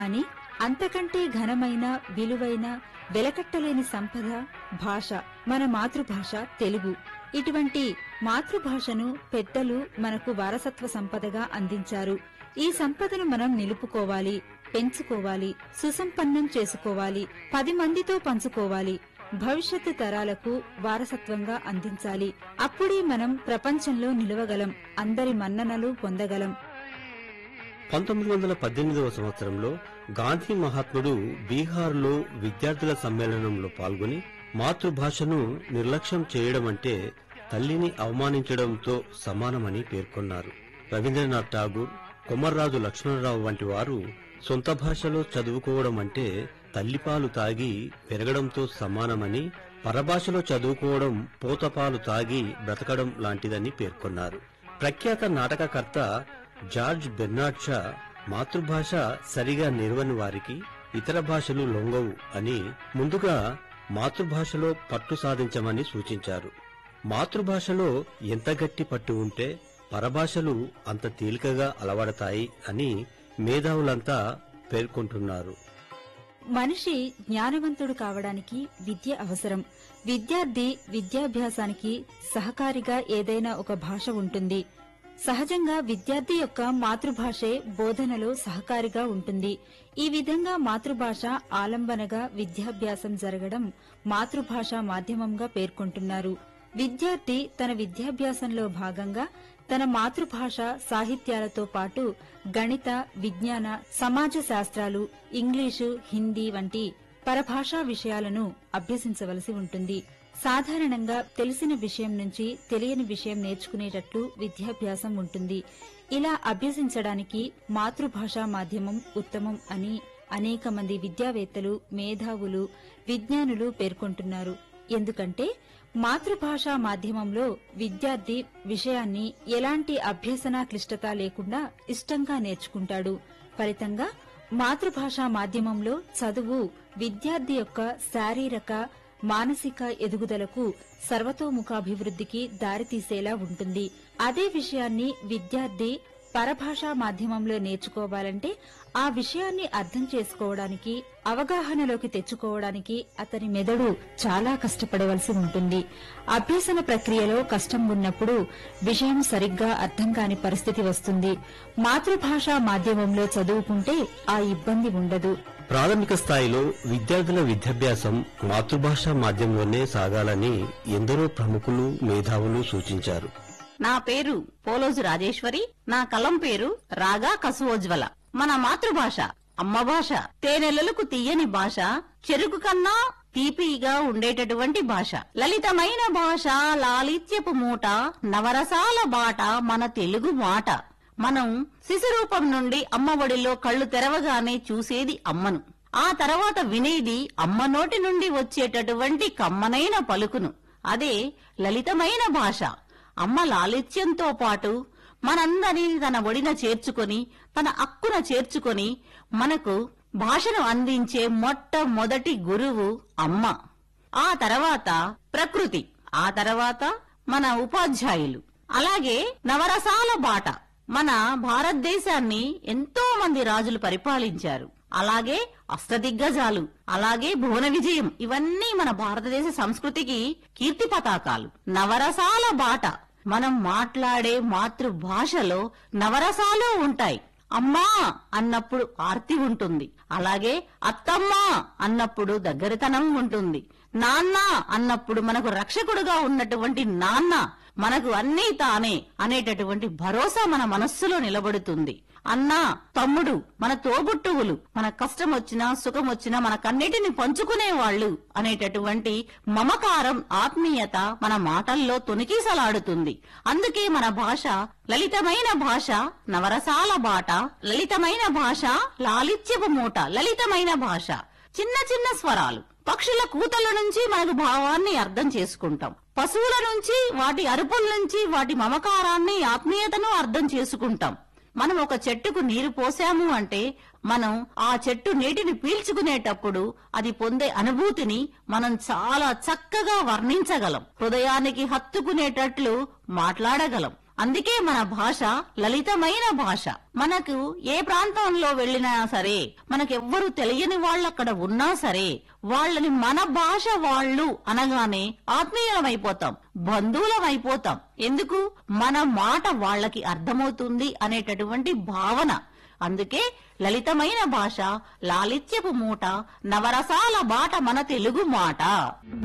అని అంతకంటే ఘనమైన విలువైన వెలకట్టలేని సంపద భాష మన మాతృభాష తెలుగు ఇటువంటి మాతృభాషను పెద్దలు మనకు వారసత్వ సంపదగా అందించారు ఈ సంపదను మనం నిలుపుకోవాలి పెంచుకోవాలి సుసంపన్నం చేసుకోవాలి పది మందితో పంచుకోవాలి భవిష్యత్తు తరాలకు వారసత్వంగా అందించాలి అప్పుడే మనం ప్రపంచంలో నిలవగలం అందరి మన్ననలు పొందగలం పంతొమ్మిది వందల పద్దెనిమిదవ సంవత్సరంలో గాంధీ మహాత్ముడు బీహార్లో విద్యార్థుల సమ్మేళనంలో పాల్గొని మాతృభాషను నిర్లక్ష్యం చేయడం అంటే తల్లిని అవమానించడంతో సమానమని పేర్కొన్నారు రవీంద్రనాథ్ ఠాగూర్ కొమర్రాజు లక్ష్మణరావు వంటి వారు సొంత భాషలో చదువుకోవడం అంటే తల్లిపాలు తాగి పెరగడంతో సమానమని పరభాషలో చదువుకోవడం పోతపాలు తాగి బ్రతకడం లాంటిదని పేర్కొన్నారు ప్రఖ్యాత నాటకకర్త జార్జ్ బెర్నాడ్ షా మాతృభాష సరిగా నేర్వని వారికి ఇతర భాషలు లొంగవు అని ముందుగా మాతృభాషలో పట్టు సాధించమని సూచించారు మాతృభాషలో ఎంత గట్టి పట్టు ఉంటే పరభాషలు అంత తేలికగా అలవడతాయి అని మేధావులంతా పేర్కొంటున్నారు మనిషి జ్ఞానవంతుడు కావడానికి విద్య అవసరం విద్యార్థి విద్యాభ్యాసానికి సహకారిగా ఏదైనా ఒక భాష ఉంటుంది సహజంగా విద్యార్థి యొక్క మాతృభాషే బోధనలో సహకారిగా ఉంటుంది ఈ విధంగా మాతృభాష ఆలంబనగా విద్యాభ్యాసం జరగడం మాతృభాష మాధ్యమంగా పేర్కొంటున్నారు విద్యార్థి తన విద్యాభ్యాసంలో భాగంగా తన మాతృభాష సాహిత్యాలతో పాటు గణిత విజ్ఞాన సమాజ శాస్త్రాలు ఇంగ్లీషు హిందీ వంటి పరభాషా విషయాలను అభ్యసించవలసి ఉంటుంది సాధారణంగా తెలిసిన విషయం నుంచి తెలియని విషయం నేర్చుకునేటట్లు విద్యాభ్యాసం ఉంటుంది ఇలా అభ్యసించడానికి మాతృభాషా మాధ్యమం ఉత్తమం అని అనేక మంది విద్యావేత్తలు మేధావులు విజ్ఞానులు పేర్కొంటున్నారు ఎందుకంటే మాతృభాషా మాధ్యమంలో విద్యార్థి విషయాన్ని ఎలాంటి అభ్యసన క్లిష్టత లేకుండా ఇష్టంగా నేర్చుకుంటాడు ఫలితంగా మాతృభాషా మాధ్యమంలో చదువు విద్యార్థి యొక్క శారీరక మానసిక ఎదుగుదలకు సర్వతోముఖాభివృద్ధికి దారితీసేలా ఉంటుంది అదే విషయాన్ని విద్యార్థి పరభాషా మాధ్యమంలో నేర్చుకోవాలంటే ఆ విషయాన్ని అర్థం చేసుకోవడానికి అవగాహనలోకి తెచ్చుకోవడానికి అతని మెదడు చాలా కష్టపడవలసి ఉంటుంది అభ్యసన ప్రక్రియలో కష్టం ఉన్నప్పుడు విషయం సరిగ్గా అర్థం కాని పరిస్థితి వస్తుంది మాతృభాషా మాధ్యమంలో చదువుకుంటే ఆ ఇబ్బంది ఉండదు ప్రాథమిక స్థాయిలో విద్యార్థుల విద్యాభ్యాసం మాతృభాష మాధ్యమంలోనే సాగాలని ఎందరో ప్రముఖులు మేధావులు సూచించారు నా పేరు పోలోజు రాజేశ్వరి నా కలం పేరు రాగా కసువోజ్వల మన మాతృభాష అమ్మ భాష తేనెలలకు తీయని భాష చెరుకు కన్నా తీపిగా ఉండేటటువంటి భాష లలితమైన భాష లాలిత్యపు మూట నవరసాల బాట మన తెలుగు మాట మనం శిశురూపం నుండి అమ్మ ఒడిలో కళ్ళు తెరవగానే చూసేది అమ్మను ఆ తర్వాత వినేది అమ్మ నోటి నుండి వచ్చేటటువంటి కమ్మనైన పలుకును అదే లలితమైన భాష అమ్మ లాలిత్యంతో పాటు మనందరినీ తన ఒడిన చేర్చుకొని తన అక్కున చేర్చుకొని మనకు భాషను అందించే మొట్టమొదటి గురువు అమ్మ ఆ తర్వాత ప్రకృతి ఆ తర్వాత మన ఉపాధ్యాయులు అలాగే నవరసాల బాట మన భారతదేశాన్ని ఎంతో మంది రాజులు పరిపాలించారు అలాగే అష్టదిగ్గజాలు అలాగే భువన విజయం ఇవన్నీ మన భారతదేశ సంస్కృతికి కీర్తి పతాకాలు నవరసాల బాట మనం మాట్లాడే మాతృభాషలో నవరసాలు ఉంటాయి అమ్మా అన్నప్పుడు ఆర్తి ఉంటుంది అలాగే అత్తమ్మా అన్నప్పుడు దగ్గరతనం ఉంటుంది నాన్న అన్నప్పుడు మనకు రక్షకుడుగా ఉన్నటువంటి నాన్న మనకు అన్నీ తానే అనేటటువంటి భరోసా మన మనస్సులో నిలబడుతుంది అన్నా తమ్ముడు మన తోబుట్టువులు మన కష్టం వచ్చినా సుఖం వచ్చినా మన కన్నిటిని పంచుకునే వాళ్ళు అనేటటువంటి మమకారం ఆత్మీయత మన మాటల్లో తొనికీసలాడుతుంది అందుకే మన భాష లలితమైన భాష నవరసాల బాట లలితమైన భాష లాలిత్యపు మూట లలితమైన భాష చిన్న చిన్న స్వరాలు పక్షుల కూతల నుంచి మనకు భావాన్ని అర్థం చేసుకుంటాం పశువుల నుంచి వాటి అరుపుల నుంచి వాటి మమకారాన్ని ఆత్మీయతను అర్థం చేసుకుంటాం మనం ఒక చెట్టుకు నీరు పోసాము అంటే మనం ఆ చెట్టు నీటిని పీల్చుకునేటప్పుడు అది పొందే అనుభూతిని మనం చాలా చక్కగా వర్ణించగలం హృదయానికి హత్తుకునేటట్లు మాట్లాడగలం అందుకే మన భాష లలితమైన భాష మనకు ఏ ప్రాంతంలో వెళ్ళినా సరే మనకెవ్వరు తెలియని వాళ్ళు అక్కడ ఉన్నా సరే వాళ్ళని మన భాష వాళ్ళు అనగానే ఆత్మీయులమైపోతాం బంధువులమైపోతాం ఎందుకు మన మాట వాళ్ళకి అర్థమవుతుంది అనేటటువంటి భావన అందుకే లలితమైన భాష లాలిత్యపు మూట నవరసాల బాట మన తెలుగు మాట